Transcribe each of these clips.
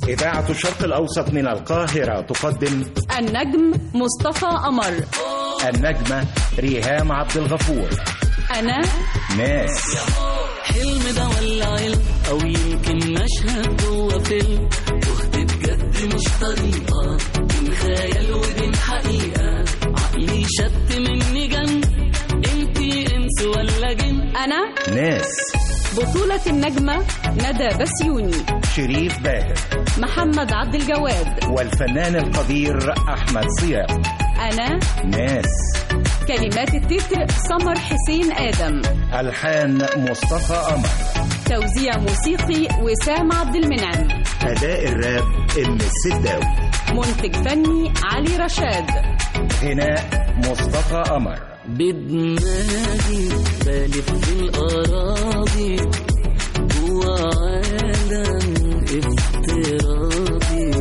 إذاعة الشرق الأوسط من القاهرة تقدم النجم مصطفى قمر النجمة ريهام عبد الغفور أنا ناس حلم ده ولا علم او يمكن مشهد جوه فيلم تهت بجد مش طريقه بين خيال وبين حقيقه عقلي شت مني جن انتي انس ولا جن أنا ناس بطولة النجمة ندى بسيوني شريف باهر محمد عبد الجواد والفنان القدير أحمد صيام أنا ناس كلمات التتر سمر حسين آدم ألحان مصطفى قمر توزيع موسيقي وسام عبد المنعم أداء الراب إم السداوي منتج فني علي رشاد غناء مصطفى قمر بدماغي بلف في الأراضي جوا عالم افتراضي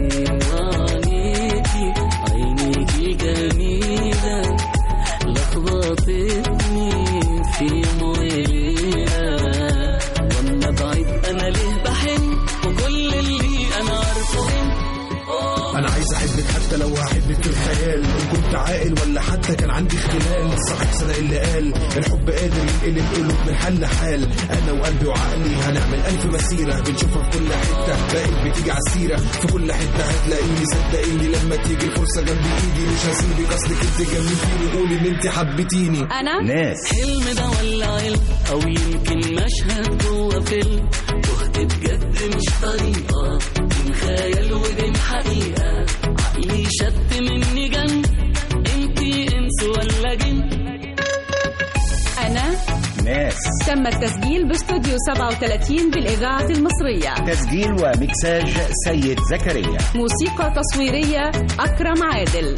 وعينيكي عينيكي جميلة لخبطتني في مويلة وانا بعيد انا ليه بحن وكل اللي انا عارفه انا عايز احبك حتى لو هحبك في الخيال ان كنت عاقل ولا حتى كان عندي اختلال صاحب صدق اللي قال الحب قادر ينقلب قلوب من حل لحال انا وقلبي وعقلي هنعمل الف مسيره بنشوفها في كل حته بقت بتيجي على السيره في كل حته هتلاقيني صدقيني لما تيجي الفرصه جنب ايدي مش هسيبك اصلك انت جنبتيني قولي ان انت حبيتيني أنا ناس حلم ده ولا علم او يمكن مشهد جوه فيلم تهت بجد مش طريقه بين خيال وبين حقيقه عقلي شت مني جن انتي انس ولا جن أنا ناس تم التسجيل باستوديو 37 بالإذاعة المصرية تسجيل ومكساج سيد زكريا موسيقى تصويرية أكرم عادل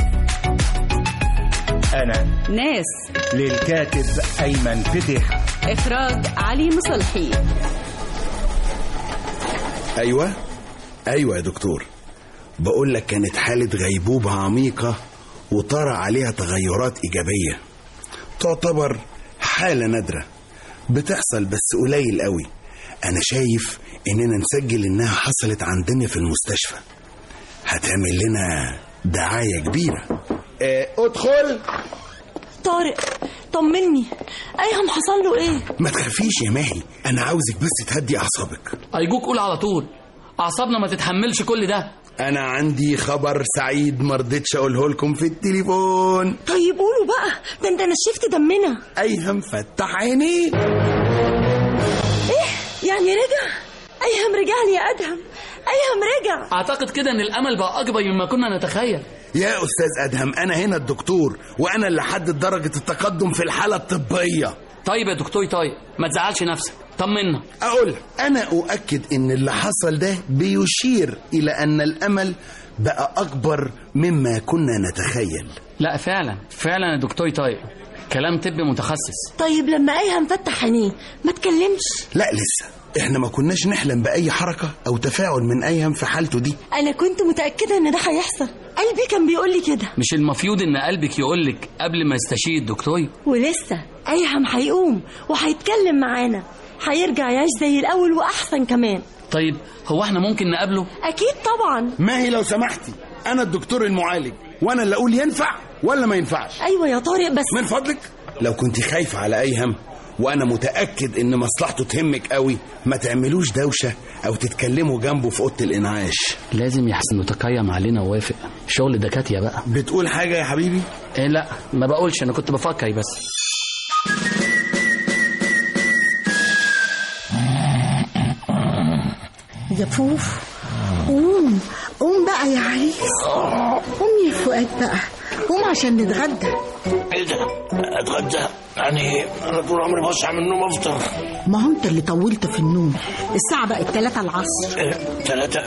أنا ناس للكاتب أيمن فتح إخراج علي مصلحي ايوه ايوه يا دكتور بقول لك كانت حالة غيبوبة عميقة وطرأ عليها تغيرات إيجابية تعتبر حالة نادرة بتحصل بس قليل قوي أنا شايف إننا نسجل إنها حصلت عندنا في المستشفى هتعمل لنا دعاية كبيرة اه ادخل طارق طمني ايهم حصل له ايه ما تخافيش يا ماهي أنا عاوزك بس تهدي أعصابك أرجوك قول على طول أعصابنا ما تتحملش كل ده أنا عندي خبر سعيد مرضتش أقوله لكم في التليفون طيب قولوا بقى ده انت نشفت دمنا أيهم فتح عينيه يعني رجع ايهم رجع لي يا ادهم ايهم رجع أعتقد كده إن الأمل بقى أكبر مما كنا نتخيل يا أستاذ أدهم أنا هنا الدكتور وأنا اللي حدد درجة التقدم في الحالة الطبية طيب يا دكتور طيب ما تزعلش نفسك طمنا أقول أنا أؤكد إن اللي حصل ده بيشير إلى أن الأمل بقى أكبر مما كنا نتخيل لا فعلا فعلا يا دكتور طيب كلام طبي متخصص طيب لما ايهم فتح عينيه ما تكلمش لا لسه إحنا ما كناش نحلم بأي حركة أو تفاعل من أيهم في حالته دي انا كنت متاكده ان ده هيحصل قلبي كان بيقول لي كده مش المفروض إن قلبك يقولك قبل ما يستشير الدكتور ولسه ايهم هيقوم وهيتكلم معانا هيرجع يعيش زي الاول واحسن كمان طيب هو احنا ممكن نقابله اكيد طبعا ماهي لو سمحتي أنا الدكتور المعالج وأنا اللي أقول ينفع ولا ما ينفعش ايوه يا طارق بس من فضلك لو كنت خايفة على أيهم وأنا متأكد إن مصلحته تهمك قوي ما تعملوش دوشة أو تتكلموا جنبه في أوضة الإنعاش لازم يحسن متقيم علينا ووافق شغل دكاتية بقى بتقول حاجة يا حبيبي؟ إيه لا ما بقولش أنا كنت بفكر بس يا فوف قوم قوم بقى يا عريس قوم يا فؤاد بقى قوم عشان نتغدى ايه ده؟ اتغدى؟ يعني انا طول عمري بصحى من النوم افطر ما هو انت اللي طولت في النوم الساعة بقت 3 العصر إيه، ثلاثة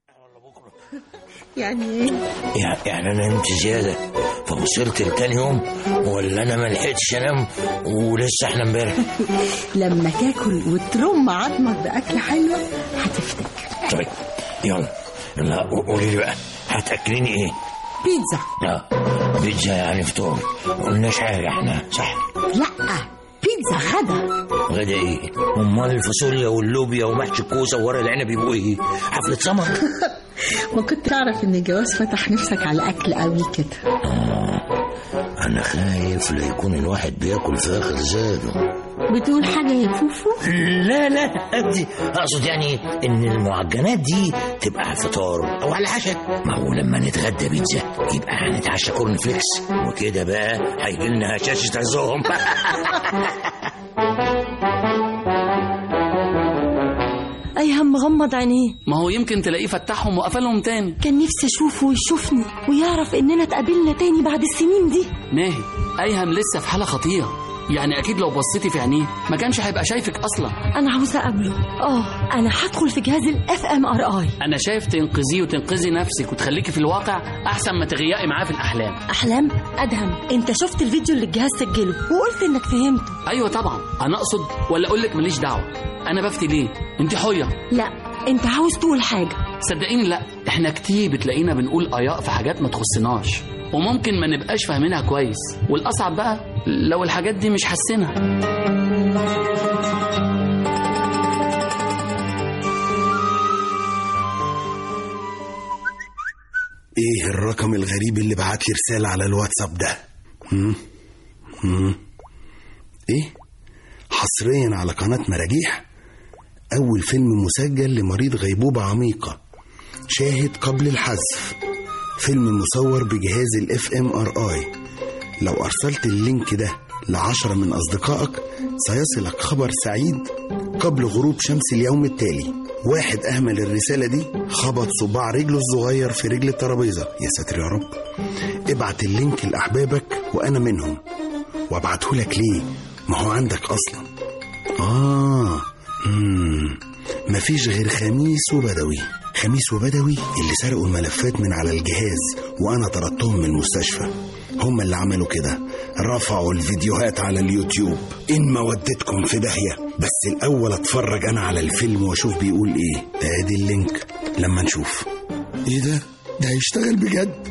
يعني ايه يع- يعني انا نمت زيادة فوصلت لتاني يوم ولا انا ما لحقتش انام ولسه احنا امبارح لما تاكل وترم عظمك بأكلة حلوة هتفتكر طيب يلا يلا قولي لي بقى هتاكليني ايه؟ بيتزا لا بيتزا يعني فطور ما قلناش حاجة احنا صح لا بيتزا غدا غدا ايه امال الفاصوليا واللوبيا ومحشي الكوسه وورق العنب يبقوا ايه حفله سمر ما كنت تعرف ان الجواز فتح نفسك على اكل قوي كده انا خايف لا يكون الواحد بياكل في اخر زاده بتقول حاجه يا فوفو لا لا دي اقصد يعني ان المعجنات دي تبقى على الفطار او على العشاء ما هو لما نتغدى بيتزا يبقى هنتعشى كورن فليكس وكده بقى هيجي لنا هشاشه عزهم ايهم مغمض عينيه ما هو يمكن تلاقيه فتحهم وقفلهم تاني كان نفسي اشوفه ويشوفني ويعرف اننا اتقابلنا تاني بعد السنين دي ماهي ايهم لسه في حاله خطيره يعني اكيد لو بصيتي في عينيه ما كانش هيبقى شايفك اصلا انا عاوزه اقابله اه انا هدخل في جهاز الاف ام ار اي انا شايف تنقذيه وتنقذي نفسك وتخليكي في الواقع احسن ما تغيقي معاه في الاحلام احلام ادهم انت شفت الفيديو اللي الجهاز سجله وقلت انك فهمته ايوه طبعا انا اقصد ولا اقول لك ماليش دعوه انا بفتي ليه انت حيه لا انت عاوز تقول حاجه صدقيني لا احنا كتير بتلاقينا بنقول اياء في حاجات ما تخصناش وممكن ما نبقاش فاهمينها كويس والاصعب بقى لو الحاجات دي مش حاسينها ايه الرقم الغريب اللي بعت لي رسالة على الواتساب ده هم؟ هم؟ ايه حصريا على قناة مراجيح اول فيلم مسجل لمريض غيبوبة عميقة شاهد قبل الحذف فيلم مصور بجهاز الاف ام ار اي لو ارسلت اللينك ده لعشرة من اصدقائك سيصلك خبر سعيد قبل غروب شمس اليوم التالي واحد اهمل الرسالة دي خبط صباع رجله الصغير في رجل الترابيزة يا ساتر يا رب ابعت اللينك لاحبابك وانا منهم وابعته لك ليه ما هو عندك اصلا اه مم. مفيش غير خميس وبدوي خميس وبدوي اللي سرقوا الملفات من على الجهاز وانا طردتهم من المستشفى هم اللي عملوا كده رفعوا الفيديوهات على اليوتيوب ان ما وديتكم في داهيه بس الاول اتفرج انا على الفيلم واشوف بيقول ايه ادي اللينك لما نشوف ايه ده ده هيشتغل بجد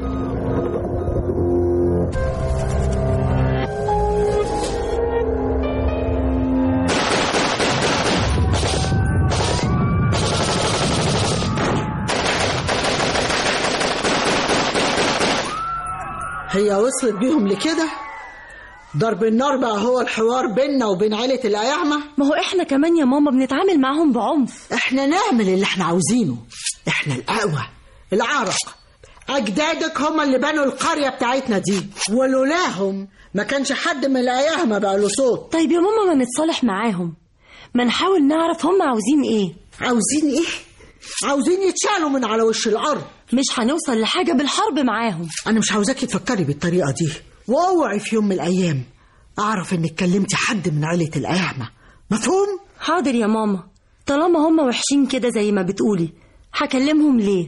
هي وصلت بيهم لكده ضرب النار بقى هو الحوار بيننا وبين عيلة الأيعمة ما هو احنا كمان يا ماما بنتعامل معاهم بعنف احنا نعمل اللي احنا عاوزينه احنا الأقوى العرق أجدادك هم اللي بنوا القرية بتاعتنا دي ولولاهم ما كانش حد من الأيعمة بقى له صوت طيب يا ماما ما نتصالح معاهم ما نحاول نعرف هم عاوزين ايه عاوزين ايه؟ عاوزين يتشالوا من على وش الأرض مش هنوصل لحاجة بالحرب معاهم أنا مش عاوزاكي تفكري بالطريقة دي واوعي في يوم من الأيام أعرف إنك كلمتي حد من عيلة الأيعمة مفهوم؟ حاضر يا ماما طالما هم وحشين كده زي ما بتقولي هكلمهم ليه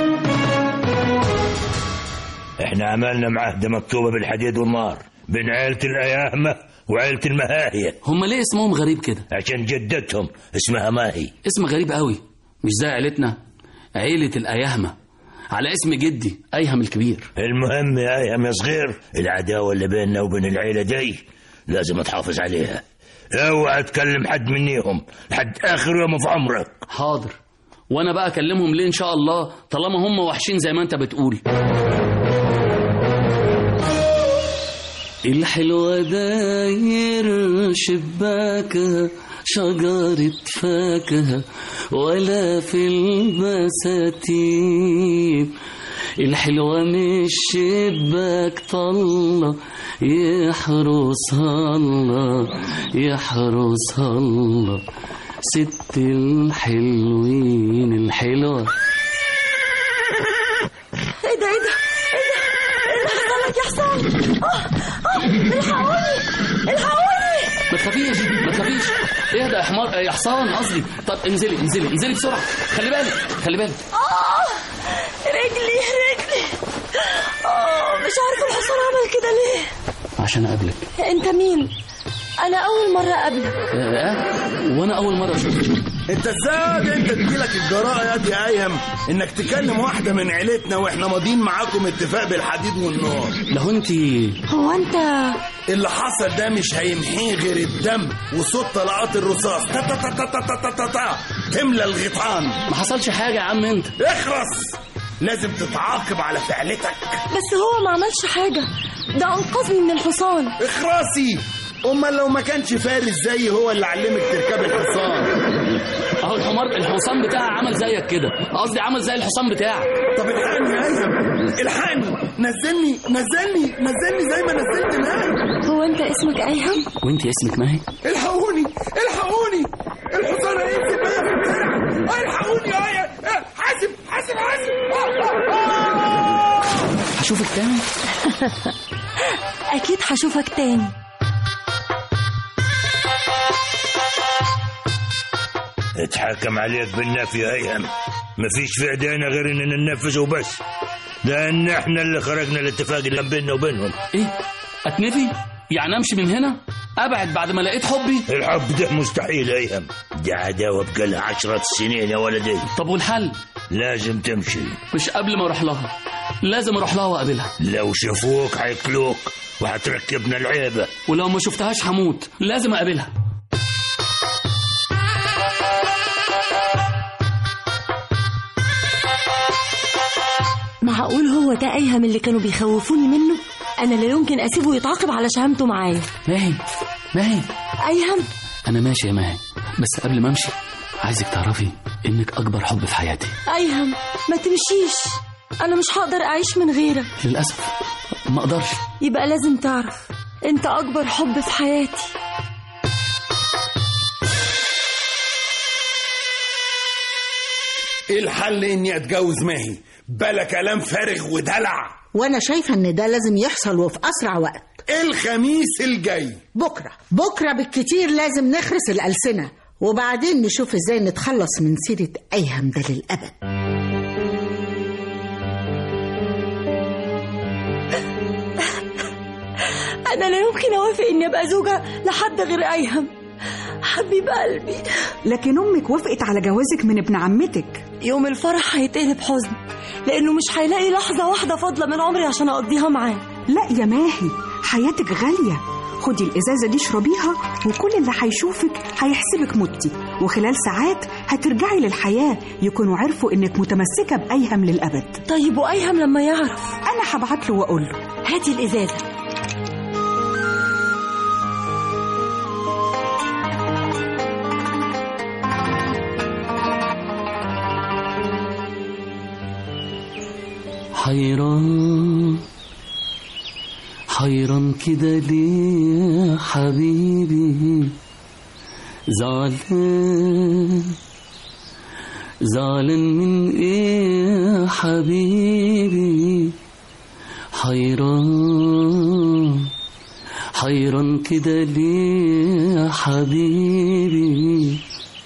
احنا عملنا معاهدة مكتوبة بالحديد والنار بين عيلة الأيامة وعيلة المهاهية هم ليه اسمهم غريب كده عشان جدتهم اسمها ماهي اسم غريب قوي مش زي عيلتنا عيلة الأيهمة على اسم جدي أيهم الكبير المهم يا أيهم يا صغير العداوة اللي بيننا وبين العيلة دي لازم تحافظ عليها اوعى تكلم حد منيهم لحد آخر يوم في عمرك حاضر وأنا بقى أكلمهم ليه إن شاء الله طالما هم وحشين زي ما أنت بتقول الحلوة داير شباكها شجرة فاكهة ولا في البساتين الحلوة مش شباك طلة يحرسها الله يحرسها الله ست الحلوين الحلوة ايه ده ايه ده ايه ده ايه اللي حصل لك يا حسام اه اه الحقوني الحقوني ما تخافيش ما تخافيش اهدى يا حمار يا حصان قصدي طب انزلي انزلي انزلي بسرعة خلي بالك خلي بالك اه رجلي رجلي اه مش عارفه الحصان عمل كده ليه عشان اقابلك انت مين انا اول مره اقابلك آه وانا اول مره اشوفك انت ازاي انت تجيلك الجراءه يا دي ايهم انك تكلم واحده من عيلتنا واحنا ماضيين معاكم اتفاق بالحديد والنار لو انت هو انت اللي حصل ده مش هيمحيه غير الدم وصوت طلقات الرصاص تا تا تا تا تا تا تا تا تملى الغيطان ما حصلش حاجه يا عم انت اخرس لازم تتعاقب على فعلتك بس هو ما عملش حاجه ده انقذني من الحصان اخرسي امال لو ما كانش فارس زي هو اللي علمك تركب الحصان اهو الحمار الحصان بتاعي عمل زيك كده قصدي عمل زي الحصان بتاعك طب الحقني يا ايهم الحقني نزلني نزلني نزلني زي ما نزلت الان هو انت اسمك ايهم وانت اسمك ماهي الحقوني الحقوني الحصان هينزل بيا في الترع الحقوني يا ايه حاسب حاسب حاسب آه، آه، آه. هشوفك تاني اكيد هشوفك تاني اتحكم عليك بالنفي يا ايهم مفيش في ايدينا غير اننا ننفذ وبس لان احنا اللي خرجنا الاتفاق اللي بيننا وبينهم ايه اتنفي يعني امشي من هنا ابعد بعد ما لقيت حبي الحب ده مستحيل يا ايهم دي عداوه بقالها عشرة سنين يا ولدي طب والحل لازم تمشي مش قبل ما اروح لها لازم اروح لها واقابلها لو شافوك هيكلوك وهتركبنا العيبه ولو ما شفتهاش هموت لازم اقابلها معقول هو ده ايهم اللي كانوا بيخوفوني منه انا لا يمكن اسيبه يتعاقب على شهامته معايا ماهي ماهي ايهم انا ماشي يا ماهي بس قبل ما امشي عايزك تعرفي انك اكبر حب في حياتي ايهم ما تمشيش انا مش هقدر اعيش من غيرك للاسف ما اقدرش يبقى لازم تعرف انت اكبر حب في حياتي ايه الحل اني اتجوز ماهي بلا كلام فارغ ودلع وانا شايفه ان ده لازم يحصل وفي اسرع وقت الخميس الجاي بكره بكره بالكتير لازم نخرس الالسنه وبعدين نشوف ازاي نتخلص من سيره ايهم ده للابد انا لا يمكن اوافق اني ابقى زوجة لحد غير ايهم حبيب قلبي لكن امك وافقت على جوازك من ابن عمتك يوم الفرح هيتقلب حزن لانه مش هيلاقي لحظة واحدة فاضلة من عمري عشان اقضيها معاه لا يا ماهي حياتك غالية خدي الإزازة دي اشربيها وكل اللي هيشوفك هيحسبك متي وخلال ساعات هترجعي للحياة يكونوا عرفوا إنك متمسكة بأيهم للأبد طيب وايهم لما يعرف أنا هبعت له وأقول له هاتي الازازة حيران حيران كده ليه يا حبيبي زعلان زعلان من ايه يا حبيبي حيران حيران كده ليه يا حبيبي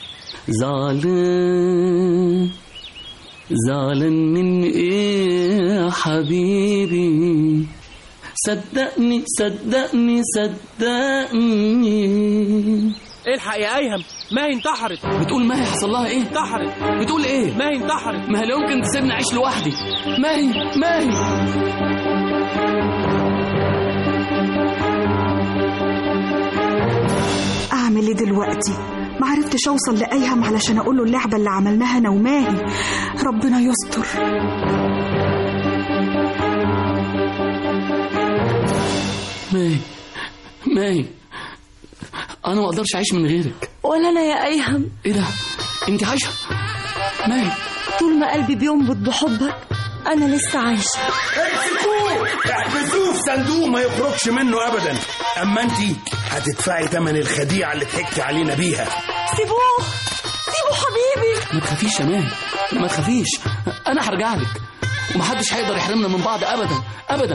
زعلان زعلان من ايه يا حبيبي صدقني صدقني صدقني الحق يا ايهم ما هي انتحرت بتقول ما هي حصل لها ايه انتحرت بتقول ايه ما هي انتحرت ما هي لا يمكن تسيبني اعيش لوحدي ما هي ما هي أعمل إيه دلوقتي معرفتش أوصل لأيهم علشان أقول له اللعبة اللي عملناها أنا وماهي ربنا يستر ماهي ماهي انا ما اقدرش اعيش من غيرك ولا انا يا ايهم ايه ده انت عايشه ماهي طول ما قلبي بينبض بحبك انا لسه عايشة امسكوه احبسوه في صندوق ما يخرجش منه ابدا اما انت هتدفعي ثمن الخديعه اللي ضحكتي علينا بيها سيبوه سيبوه حبيبي ما تخافيش يا ماهي ما تخافيش انا هرجع لك ومحدش هيقدر يحرمنا من بعض ابدا ابدا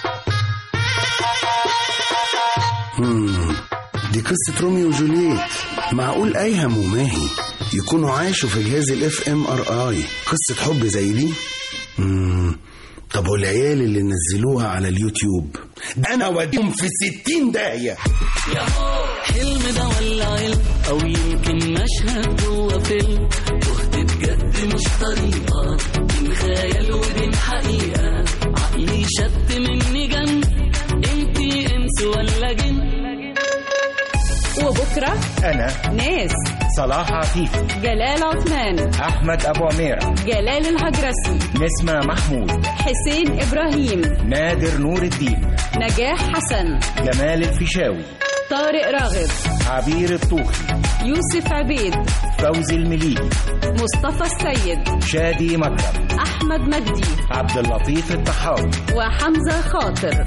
مم. دي قصة روميو وجولييت معقول أيهم وماهي يكونوا عاشوا في جهاز الاف ام ار اي قصة حب زي دي مم. طب والعيال اللي نزلوها على اليوتيوب ده انا اوديهم في ستين داهية يا هو حلم ده ولا علم او يمكن مشهد جوه فيلم تهت بجد مش طريقة بين خيال وبين حقيقة عقلي شت مني جن انتي انس ولا جن وبكرة أنا ناس صلاح عفيفي جلال عثمان أحمد أبو عميرة جلال الهجرسي نسمة محمود حسين إبراهيم نادر نور الدين نجاح حسن جمال الفيشاوي طارق راغب عبير الطوخي يوسف عبيد فوزي المليجي مصطفى السيد شادي مكرم أحمد مجدي عبد اللطيف الطحاوي وحمزة خاطر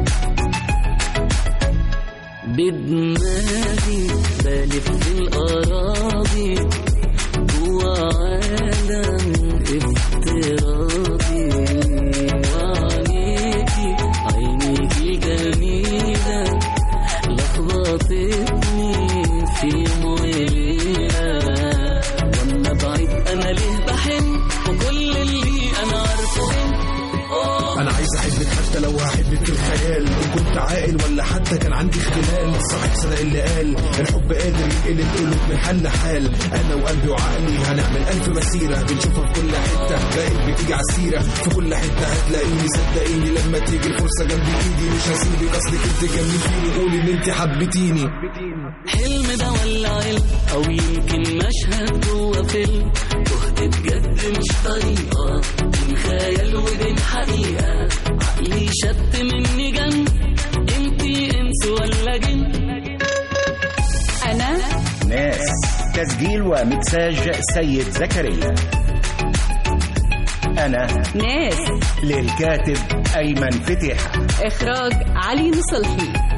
بدماغي بلف في الأراضي جوا عالم افتراضي وعينيكي عينيكي جميلة لخبطتني في مويلة وانا بعيد انا ليه بحن وكل اللي انا عارفه إن انا عايز احبك حتى لو هحبك في الخيال ان كنت عاقل ولا حتى كان عندي اختلال صاحب صدق اللي قال الحب قادر ينقلب قلوب من حل لحال انا وقلبي وعقلي هنعمل الف مسيره بنشوفها في كل حته بقيت بتيجي على السيره في كل حته هتلاقيني صدقيني لما تيجي الفرصه جنب ايدي مش هسيبك اصلك انت جنبتيني قولي ان انت حبيتيني حلم ده ولا علم او يمكن مشهد جوه فيلم تهت بجد مش طريقة بين خيال وبين حقيقة عقلي شت مني جن انتي انس ولا جن أنا ناس تسجيل ومكساج سيد زكريا أنا ناس للكاتب أيمن فتيحة إخراج علي نصلحي